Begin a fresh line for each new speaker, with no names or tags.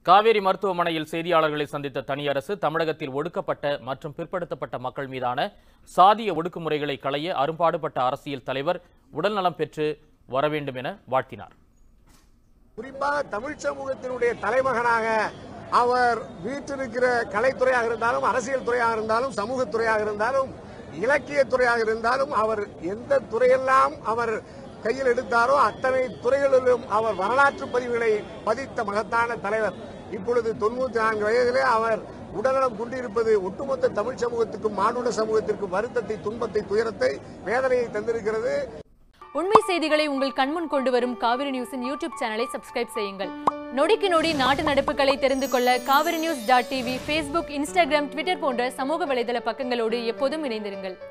காவேரி மருத்துவமனையில் செய்தியாளர்களை சந்தித்த தனியரசு தமிழகத்தில் ஒடுக்கப்பட்ட மற்றும் பிற்படுத்தப்பட்ட மக்கள் மீதான சாதிய ஒடுக்குமுறைகளை களைய அரும்பாடுபட்ட அரசியல் தலைவர் உடல்நலம் பெற்று வர வேண்டும் என வாழ்த்தினார்
குறிப்பாக தமிழ் சமூகத்தினுடைய தலைமகனாக அவர் வீற்றிருக்கிற கலைத்துறையாக இருந்தாலும் அரசியல் துறையாக இருந்தாலும் சமூகத்துறையாக இருந்தாலும் இலக்கியத் துறையாக இருந்தாலும் அவர் எந்த துறையெல்லாம் அவர் கையில் எடுத்தாரோ அத்தனை துறைகளிலும் அவர் வரலாற்று பதிவுகளை பதித்த மகத்தான தலைவர் இப்பொழுது தொண்ணூத்தி நான்கு வயதிலே அவர் உடல்நலம் கொண்டிருப்பது ஒட்டுமொத்த தமிழ் சமூகத்துக்கும் மானுட சமூகத்திற்கும் வருத்தத்தை துன்பத்தை துயரத்தை வேதனையை தந்திருக்கிறது
உண்மை செய்திகளை உங்கள் கண்முன் கொண்டு வரும் காவிரி நியூஸின் யூடியூப் சேனலை சப்ஸ்கிரைப் செய்யுங்கள் நொடிக்கு நொடி நாட்டு நடப்புகளை தெரிந்து கொள்ள Kaveri news dot TV Facebook Instagram Twitter போன்ற சமூக வலைதள பக்கங்களோடு எப்போதும் இணைந்திருங்கள்